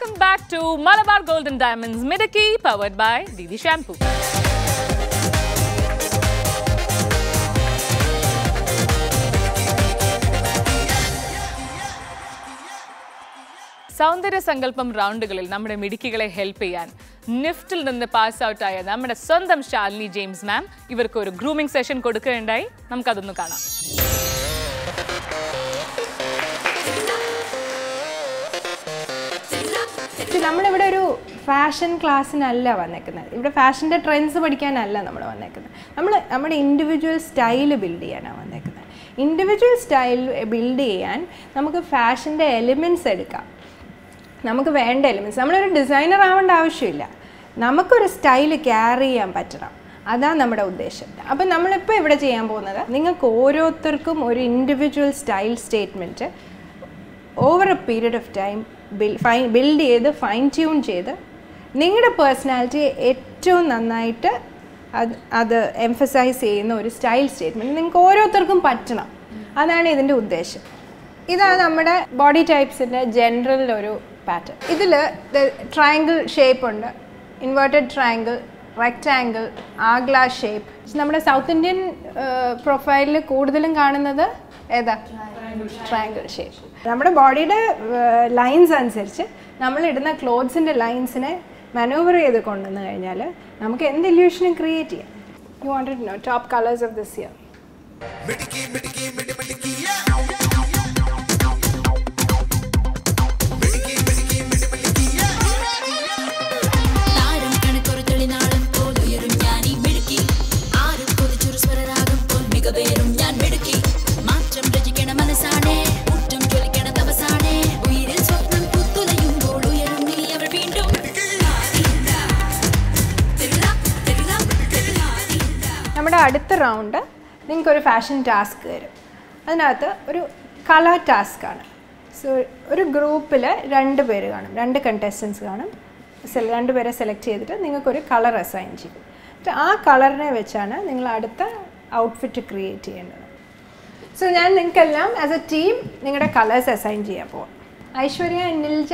Welcome back to Malabar Golden Diamonds Midaki, powered by Didi Shampoo. സൗന്ദര്യ സങ്കല്പം റൗണ്ടുകളിൽ നമ്മുടെ മിടുക്കികളെ help ചെയ്യാൻ നിഫ്റ്റിൽ നിന്ന് പാസ് ഔട്ട് ആയ നമ്മുടെ സ്വന്തം ശാലിനി ജെയിംസ് മാം ഇവർക്ക് ഒരു ഗ്രൂമിംഗ് സെഷൻ കൊടുക്കുകയുണ്ടായി നമുക്കതൊന്ന് കാണാം പക്ഷെ നമ്മളിവിടെ ഒരു ഫാഷൻ ക്ലാസ്സിനല്ല വന്നേക്കുന്നത് ഇവിടെ ഫാഷൻ്റെ ട്രെൻഡ്സ് പഠിക്കാനല്ല നമ്മൾ വന്നേക്കുന്നത് നമ്മൾ നമ്മുടെ ഇൻഡിവിജ്വൽ സ്റ്റൈൽ ബിൽഡ് ചെയ്യാനാണ് വന്നേക്കുന്നത് ഇൻഡിവിജ്വൽ സ്റ്റൈൽ ബിൽഡ് ചെയ്യാൻ നമുക്ക് ഫാഷൻ്റെ എലിമെൻറ്റ്സ് എടുക്കാം നമുക്ക് വേണ്ട എലിമെൻറ്റ്സ് നമ്മളൊരു ഡിസൈനർ ആവേണ്ട ആവശ്യമില്ല നമുക്കൊരു സ്റ്റൈൽ ക്യാരി ചെയ്യാൻ പറ്റണം അതാണ് നമ്മുടെ ഉദ്ദേശം അപ്പം നമ്മളിപ്പോൾ ഇവിടെ ചെയ്യാൻ പോകുന്നത് നിങ്ങൾക്ക് ഓരോരുത്തർക്കും ഒരു individual style statement over a period of time fine build ചെയ്ത് ഫൈൻ ട്യൂൺ ചെയ്ത് നിങ്ങളുടെ പേഴ്സണാലിറ്റിയെ ഏറ്റവും നന്നായിട്ട് അത് അത് എംഫസൈസ് ചെയ്യുന്ന ഒരു സ്റ്റൈൽ സ്റ്റേറ്റ്മെൻറ്റ് നിങ്ങൾക്ക് ഓരോരുത്തർക്കും പറ്റണം അതാണ് ഇതിൻ്റെ ഉദ്ദേശം ഇതാണ് നമ്മുടെ ബോഡി ടൈപ്സിൻ്റെ ജനറൽ ഒരു പാറ്റേൺ ഇതിൽ ട്രയാങ്കിൾ ഷേപ്പ് ഉണ്ട് inverted triangle rectangle hourglass shape നമ്മുടെ സൗത്ത് ഇന്ത്യൻ പ്രൊഫൈലിൽ കൂടുതലും കാണുന്നത് ഏതാ ട്രയാങ്കിൾ ഷേപ്പ് നമ്മുടെ ബോഡിയുടെ ലൈൻസ് അനുസരിച്ച് നമ്മൾ ഇടുന്ന ക്ലോത്ത്സിൻ്റെ ലൈൻസിനെ മനോവർ ചെയ്ത് കൊണ്ടുവന്നു കഴിഞ്ഞാൽ നമുക്ക് എന്ത് ഇല്യൂഷനും ക്രിയേറ്റ് ചെയ്യാം you wanted know top colours of this year മിടുക്കി മിടുക്കി മിടി മിടുക്കി മിടുക്കി മിടുക്കി മിടി മിടുക്കി താരം കണക്കൊരു തെളിനാളം പോൽ ഉയരും ഞാൻ ഈ മിടുക്കി ആരും കൊതിച്ചൊരു സ്വരരാഗം പോൽ മികവേറും ഞാൻ മിടുക്കി മാറ്റം രചിക്കണ മനസ്സാണേ മുറ്റം ജ്വലിക്കണ തപസാണേ ഉയിരിൽ സ്വപ്നം പുത്തുലയുമ്പോൾ ഉയരും നീ അവർ വീണ്ടും നമ്മുടെ അടുത്ത റൗണ്ട് നിങ്ങൾക്കൊരു ഫാഷൻ ടാസ്ക് തരും അതിനകത്ത് ഒരു കളർ ടാസ്ക് ആണ് സോ ഒരു ഗ്രൂപ്പിൽ രണ്ട് പേര് കാണും രണ്ട് കണ്ടസ്റ്റൻസ് കാണും സെല രണ്ട് പേരെ സെലക്ട് ചെയ്തിട്ട് നിങ്ങൾക്കൊരു കളർ അസൈൻ ചെയ്യും എന്നിട്ട് ആ കളറിനെ വെച്ചാണ് നിങ്ങൾ അടുത്ത ഔട്ട്ഫിറ്റ് ക്രിയേറ്റ് ചെയ്യേണ്ടത് സോ ഞാൻ നിങ്ങൾക്കെല്ലാം ആസ് എ ടീം നിങ്ങളുടെ കളേഴ്സ് അസൈൻ ചെയ്യാൻ പോവാം ഐശ്വര്യ നിൽജ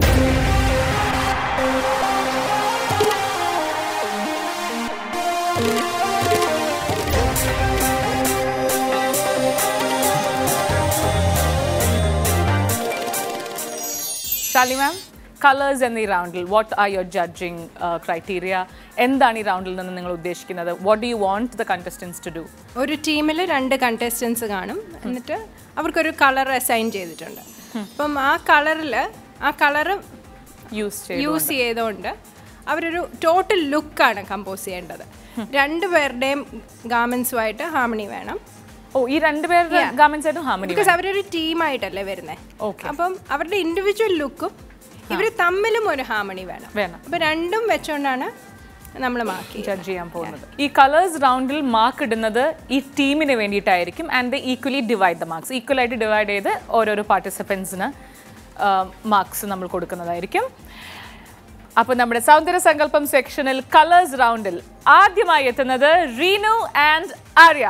ശാലി മാം കളേഴ്സ് എന്ന ഈ റൗണ്ടിൽ what are your judging criteria എന്താണ് ഈ റൗണ്ടിൽ നിന്ന് നിങ്ങൾ ഉദ്ദേശിക്കുന്നത് what do you want the contestants to do ഒരു ടീമിൽ രണ്ട് കണ്ടസ്റ്റൻസ് കാണും എന്നിട്ട് അവർക്കൊരു കളർ അസൈൻ ചെയ്തിട്ടുണ്ട് അപ്പം ആ കളറിൽ ആ കളറ് യൂസ് ചെയ്യും യൂസ് ചെയ്തുകൊണ്ട് അവരൊരു ടോട്ടൽ ലുക്കാണ് കമ്പോസ് ചെയ്യേണ്ടത് രണ്ട് പേരുടെയും ഗാർമെൻസുമായിട്ട് ഹാർമണി വേണം ഓ ഈ രണ്ടുപേരുടെ ഗാർമെന്റ്സ് ആയിട്ടും ഹാർമണി ബിക്കോസ് അവരൊരു ടീമായിട്ടല്ലേ വരുന്നത് Okay. അപ്പം അവരുടെ ഇൻഡിവിജ്വൽ ലുക്കും ഇവർ തമ്മിലും ഒരു ഹാർമണി വേണം വേണം. അപ്പം രണ്ടും വെച്ചുകൊണ്ടാണ് നമ്മൾ മാർക്ക് ജഡ്ജ് ചെയ്യാൻ പോകുന്നത് ഈ കളേഴ്സ് റൗണ്ടിൽ മാർക്ക് ഇടുന്നത് ഈ ടീമിന് വേണ്ടിയിട്ടായിരിക്കും and equally divide the marks equal ആയിട്ട് ഡിവൈഡ് ചെയ്ത് ഓരോരോ പാർട്ടിസിപ്പൻസിന് മാർക്സ് നമ്മൾ കൊടുക്കുന്നതായിരിക്കും അപ്പോൾ നമ്മുടെ സൗന്ദര്യ സങ്കല്പം സെക്ഷനിൽ കളേഴ്സ് റൗണ്ടിൽ ആദ്യമായി എത്തുന്നത് റീനു ആൻഡ് ആര്യ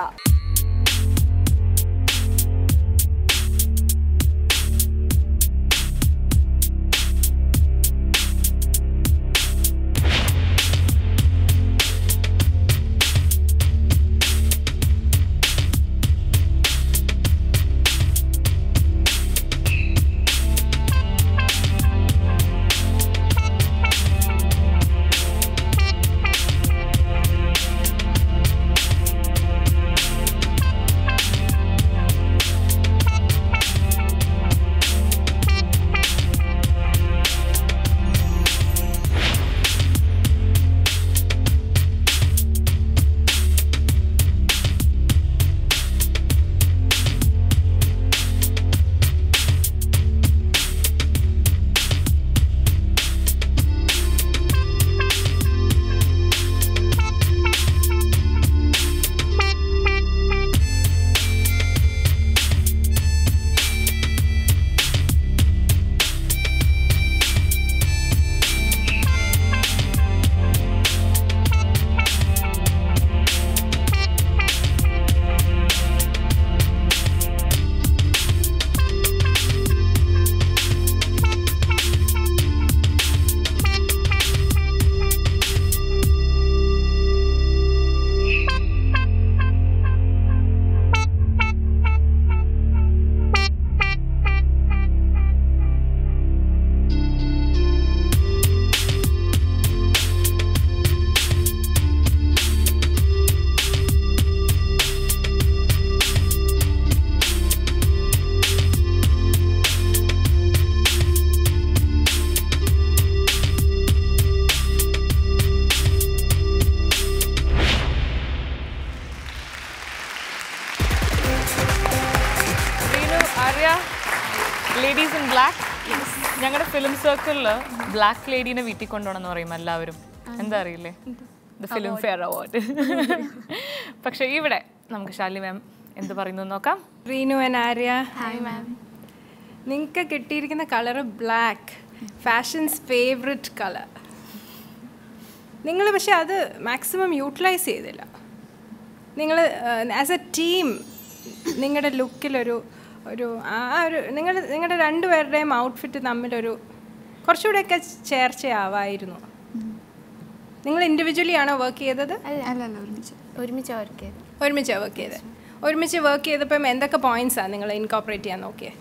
സർക്കിളിൽ ബ്ലാക്ക് ലേഡീനെ വീട്ടിൽ കൊണ്ടുപോകണമെന്ന് പറയും എല്ലാവരും എന്താ അറിയില്ലേ ദ ഫിലിം ഫെയർ അവാർഡ് പക്ഷെ ഇവിടെ നമുക്ക് ശാലി മാം എന്ത് പറയുന്നു എന്ന് നോക്കാം Reenu and Arya hi ma'am നിങ്ങൾക്ക് കിട്ടിയിരിക്കുന്ന colour black fashions favourite colour നിങ്ങൾ പക്ഷെ അത് മാക്സിമം യൂട്ടിലൈസ് ചെയ്തില്ല നിങ്ങൾ ആസ് എ ടീം നിങ്ങളുടെ ലുക്കിലൊരു ഒരു ആ ഒരു നിങ്ങൾ നിങ്ങളുടെ രണ്ടുപേരുടെയും ഔട്ട്ഫിറ്റ് തമ്മിലൊരു കുറച്ചുകൂടെയൊക്കെ ചേർച്ചയാവായിരുന്നു നിങ്ങൾ ഇൻഡിവിജ്വലി ആണോ വർക്ക് ചെയ്തത് അല്ല അല്ല ഒരുമിച്ച് ഒരുമിച്ച് വർക്ക് ചെയ്ത് ഒരുമിച്ചാണ് വർക്ക് ചെയ്തത് ഒരുമിച്ച് വർക്ക് ചെയ്തപ്പം എന്തൊക്കെ പോയിന്റ്സാണ് നിങ്ങൾ ഇൻകോപ്പറേറ്റ് ചെയ്യാൻ നോക്കിയത്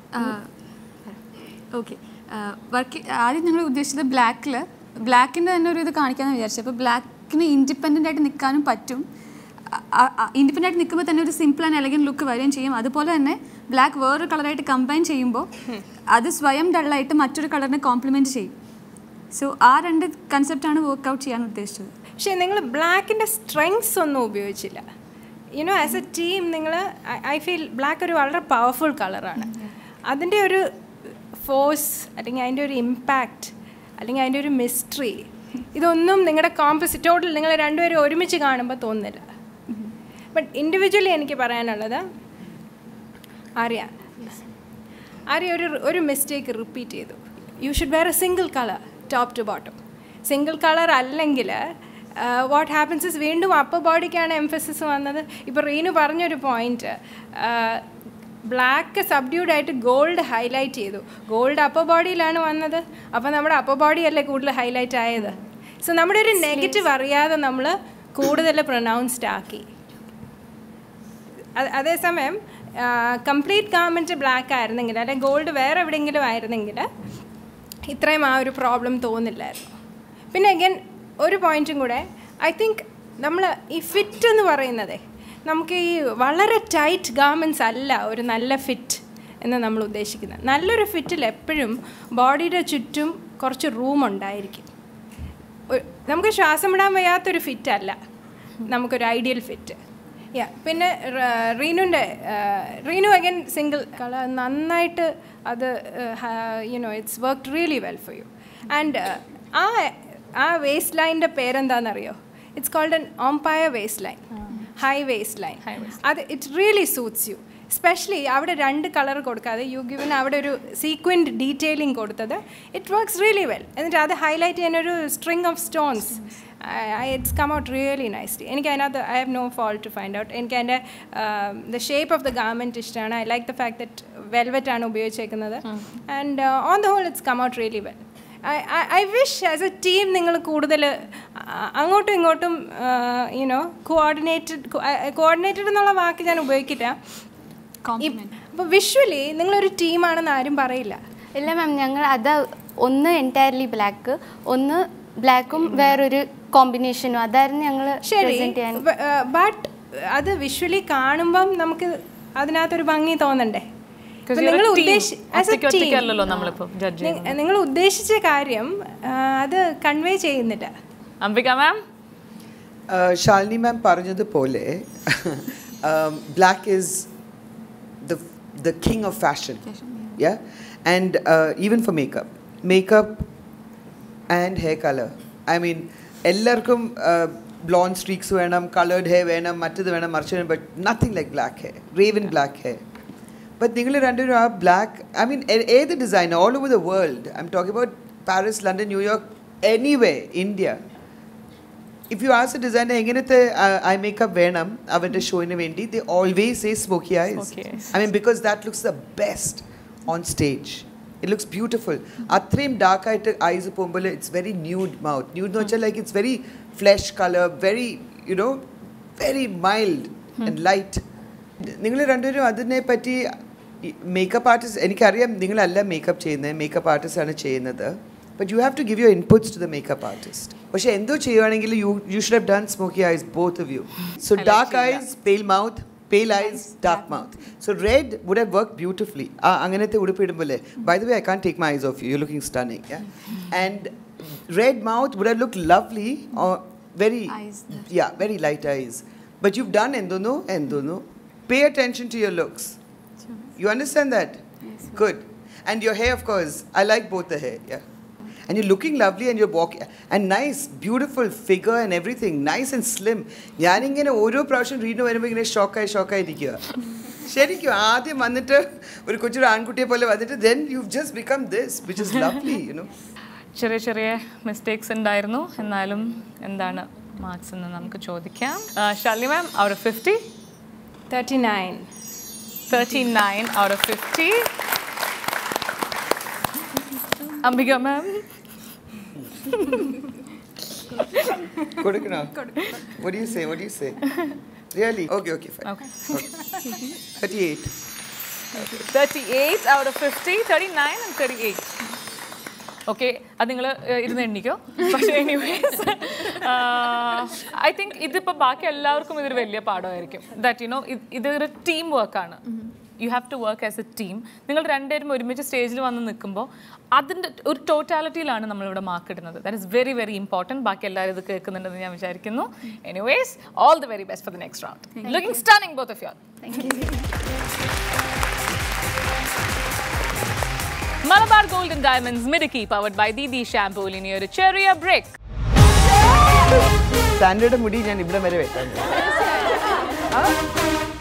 ഓക്കെ വർക്ക് ആദ്യം ഞങ്ങൾ ഉദ്ദേശിച്ചത് ബ്ലാക്കിൽ ബ്ലാക്കിൻ്റെ തന്നെ ഒരു ഇത് കാണിക്കാമെന്ന് വിചാരിച്ചു അപ്പോൾ ബ്ലാക്കിന് ഇൻഡിപെൻഡൻ്റ് ആയിട്ട് നിൽക്കാനും പറ്റും ഇൻഡിപെൻഡൻ്റ് ആയിട്ട് നിൽക്കുമ്പോൾ തന്നെ ഒരു സിമ്പിൾ ആൻഡ് എലഗൻ ലുക്ക് വരികയും ചെയ്യും അതുപോലെ തന്നെ ബ്ലാക്ക് വേറൊരു കളറായിട്ട് കമ്പൈൻ ചെയ്യുമ്പോൾ അത് സ്വയം ഡള്ളായിട്ട് മറ്റൊരു കളറിനെ കോംപ്ലിമെൻറ്റ് ചെയ്യും സോ ആ രണ്ട് കൺസെപ്റ്റാണ് വർക്കൗട്ട് ചെയ്യാൻ ഉദ്ദേശിച്ചത് പക്ഷേ നിങ്ങൾ ബ്ലാക്കിൻ്റെ സ്ട്രെങ്സ് ഒന്നും ഉപയോഗിച്ചില്ല യുനോ ആസ് എ ടീം നിങ്ങൾ ഐ ഫീൽ ബ്ലാക്ക് ഒരു വളരെ പവർഫുൾ കളറാണ് അതിൻ്റെ ഒരു ഫോഴ്സ് അല്ലെങ്കിൽ അതിൻ്റെ ഒരു ഇമ്പാക്റ്റ് അല്ലെങ്കിൽ അതിൻ്റെ ഒരു മിസ്റ്ററി ഇതൊന്നും നിങ്ങളുടെ കോമ്പസ് ടോട്ടൽ നിങ്ങൾ രണ്ടുപേരും ഒരുമിച്ച് കാണുമ്പോൾ തോന്നുന്നില്ല ബട്ട് ഇൻഡിവിജ്വലി എനിക്ക് പറയാനുള്ളത് ആര്യ ആര്യ ഒരു ഒരു മിസ്റ്റേക്ക് റിപ്പീറ്റ് ചെയ്തു you should wear a single colour top to bottom single colour അല്ലെങ്കിൽ വാട്ട് ഹാപ്പൻസ് ഇസ് വീണ്ടും അപ്പർ ബോഡിക്കാണ് എംഫസിസ് വന്നത് ഇപ്പോൾ റീനു പറഞ്ഞൊരു പോയിന്റ് ബ്ലാക്ക് സബ്ഡ്യൂഡ് ആയിട്ട് ഗോൾഡ് ഹൈലൈറ്റ് ചെയ്തു ഗോൾഡ് അപ്പർ ബോഡിയിലാണ് വന്നത് അപ്പോൾ നമ്മുടെ അപ്പർ ബോഡി അല്ലേ കൂടുതൽ ഹൈലൈറ്റ് ആയത് സോ നമ്മുടെ ഒരു നെഗറ്റീവ് അറിയാതെ നമ്മൾ കൂടുതൽ പ്രൊനൗൺസ്ഡ് ആക്കി അത് അതേസമയം കംപ്ലീറ്റ് ഗാർമെൻറ്റ് ബ്ലാക്ക് ആയിരുന്നെങ്കിൽ അല്ലെങ്കിൽ ഗോൾഡ് വേറെ എവിടെയെങ്കിലും ആയിരുന്നെങ്കിൽ ഇത്രയും ആ ഒരു പ്രോബ്ലം തോന്നില്ലായിരുന്നു പിന്നെ അഗൈൻ ഒരു പോയിന്റും കൂടെ ഐ തിങ്ക് നമ്മൾ ഈ ഫിറ്റ് എന്ന് പറയുന്നതേ നമുക്ക് ഈ വളരെ ടൈറ്റ് ഗാർമെൻറ്റ്സ് അല്ല ഒരു നല്ല ഫിറ്റ് എന്ന് നമ്മൾ ഉദ്ദേശിക്കുന്നത് നല്ലൊരു ഫിറ്റിൽ എപ്പോഴും ബോഡിയുടെ ചുറ്റും കുറച്ച് റൂം ഉണ്ടായിരിക്കും ഒരു- നമുക്ക് ശ്വാസം വിടാൻ വയ്യാത്തൊരു ഫിറ്റ് അല്ല നമുക്കൊരു ഐഡിയൽ ഫിറ്റ് യാ പിന്നെ റ- റീനുൻ്റെ റീനു അഗൈൻ സിംഗിൾ കളർ നന്നായിട്ട് അത് you know it's work really well for you and ആ ആ വേസ്റ്റ് ലൈനിൻ്റെ പേരെന്താണെന്നറിയോ it's called an empire waist line high waist line അത് it really suits you specially അവിടെ രണ്ട് കളർ കൊടുക്കാതെ യു ഗിവൻ അവിടെ ഒരു സീക്വൻറ്റ് ഡീറ്റെയിലിംഗ് കൊടുത്തത് ഇറ്റ് വർക്ക്സ് റിയലി വെൽ എന്നിട്ട് അത് ഹൈലൈറ്റ് ചെയ്യാൻ ഒരു string of stones it's come out really nicely എനിക്ക് അതിനകത്ത് I have no fault to find out എനിക്ക് അതിൻ്റെ the shape of the garment ഇഷ്ടമാണ് I like the fact that velvet ആണ് ഉപയോഗിച്ചേക്കുന്നത് and on the whole it's come out really well I wish as a team നിങ്ങൾ കൂടുതൽ അങ്ങോട്ടും ഇങ്ങോട്ടും you know coordinated coordinated എന്നുള്ള വാക്ക് ഞാൻ ഉപയോഗിക്കില്ല അപ്പോൾ വിഷ്വലി നിങ്ങളൊരു ടീമാണെന്ന് ആരും പറയില്ല ഇല്ല മാം ഞങ്ങൾ അത് ഒന്ന് എൻറ്റയർലി ബ്ലാക്ക് ഒന്ന് ബ്ലാക്കും വേറൊരു കോമ്പിനേഷനും അതായിരുന്നു ഞങ്ങൾ ശരി പ്രസന്റ് ചെയ്യാൻ ബട്ട് അത് വിഷ്വലി കാണുമ്പം നമുക്ക് അതിനകത്തൊരു ഭംഗി തോന്നണ്ടേ Because ഇപ്പൊ you're a നിങ്ങൾ team. ഉദ്ദേശി- as a ഒറ്റയ്ക്ക് team, ഒറ്റയ്ക്കല്ലല്ലോ നമ്മളിപ്പോ judge നി- നിങ്ങൾ ഉദ്ദേശിച്ച കാര്യം ആ, അത് കൺവേ ചെയ്യുന്നില്ല അംബിക മാം ഷാലിനി മാം പറഞ്ഞതുപോലെ black is the the king of fashion ya and even for makeup makeup and hair colour I mean എല്ലാവർക്കും ബ്ലോണ്ട് സ്ട്രീക്സ് വേണം കളേർഡ് ഹെയർ വേണം മറ്റത് വേണം മറിച്ച് വേണം but nothing like black hair raven black hair but നിങ്ങൾ രണ്ടുപേരും ആ ബ്ലാക്ക് ഐ മീൻ ഏത് design all over the world I'm talking about Paris London New York anyway India if you as a designer എങ്ങനത്തെ I makeup വേണം അവരുടെ ഷോയിന് വേണ്ടി they always say smoky eyes Smoky eyes. I mean because that looks the best on stage it looks beautiful അത്രയും dark ആയിട്ട് eyes പോകുമ്പോൾ it's very nude mouth nude എന്ന് വെച്ചാൽ like it's very flush colour very you know very mild and light നിങ്ങൾ രണ്ടുപേരും അതിനെ പറ്റി makeup artist എനിക്കറിയാം നിങ്ങളല്ല മേക്കപ്പ് ചെയ്യുന്നത് മേക്കപ്പ് ആർട്ടിസ്റ്റ് ആണ് ചെയ്യുന്നത് but you have to give your inputs to the makeup artist പക്ഷേ എന്തോ ചെയ്യുവാണെങ്കിൽ you you should have done smoky eyes both of you so dark eyes pale mouth pale eyes, dark mouth. So red would have worked beautifully. ആ അങ്ങനത്തെ ഉടുപ്പിടുമ്പോൾ by the way I can take my eyes off you you looking stunning and red mouth would have looked lovely or very Eyes. yeah very light eyes but you've done endono endono pay attention to your looks you understand that good And your hair, of course. I like both the hair, yeah. And you're looking lovely and you're walking. And nice, beautiful figure and everything. Nice and slim. ഞാനിങ്ങനെ ഓരോ പ്രാവശ്യം റീഡിന് വരുമ്പോൾ ഇങ്ങനെ ഷോക്കായി ഷോക്കായി ഇരിക്കുക ശരിക്കും ആദ്യം വന്നിട്ട് ഒരു കൊച്ചൊരു ആൺകുട്ടിയെ പോലെ വന്നിട്ട് then you just become this which is lovely you know ചെറിയ ചെറിയ മിസ്റ്റേക്സ് ഉണ്ടായിരുന്നു എന്നാലും എന്താണ് മാർക്സ് എന്ന് നമുക്ക് ചോദിക്കാം Shali ma'am out of fifty thirty nine thirty nine out of fifty Ambika ma'am കൊടുക്കണോ what do you say what do you say really okay okay fine Okay. 38 thirty eight out of fifty thirty nine and thirty eight okay അത് നിങ്ങൾ ഇരുന്ന് എണ്ണിക്കോ പക്ഷേ anyways I think ഇതിപ്പോൾ ബാക്കി എല്ലാവർക്കും ഇതൊരു വലിയ പാഠമായിരിക്കും ദാറ്റ് യു നോ ഇതൊരു ടീം വർക്കാണ് you have to work as a team നിങ്ങൾ രണ്ടുപേരും ഒരുമിച്ച് സ്റ്റേജിൽ വന്ന് നിൽക്കുമ്പോൾ അതിൻ്റെ ഒരു ടോട്ടാലിറ്റിയിലാണ് നമ്മളിവിടെ മാർക്ക് ഇടുന്നത് that is very very important ബാക്കി എല്ലാവരും ഇത് കേൾക്കുന്നുണ്ടെന്ന് ഞാൻ വിചാരിക്കുന്നു anyways all the very best for the next round looking stunning both of you Malabar golden diamonds Midukki powered by Didi ഷാംപൂൽ ഇനി ഒരു ചെറിയ ബ്രേക്ക് സാൻഡയുടെ മുടി ഞാൻ ഇവിടെ വരെ വെക്കാൻ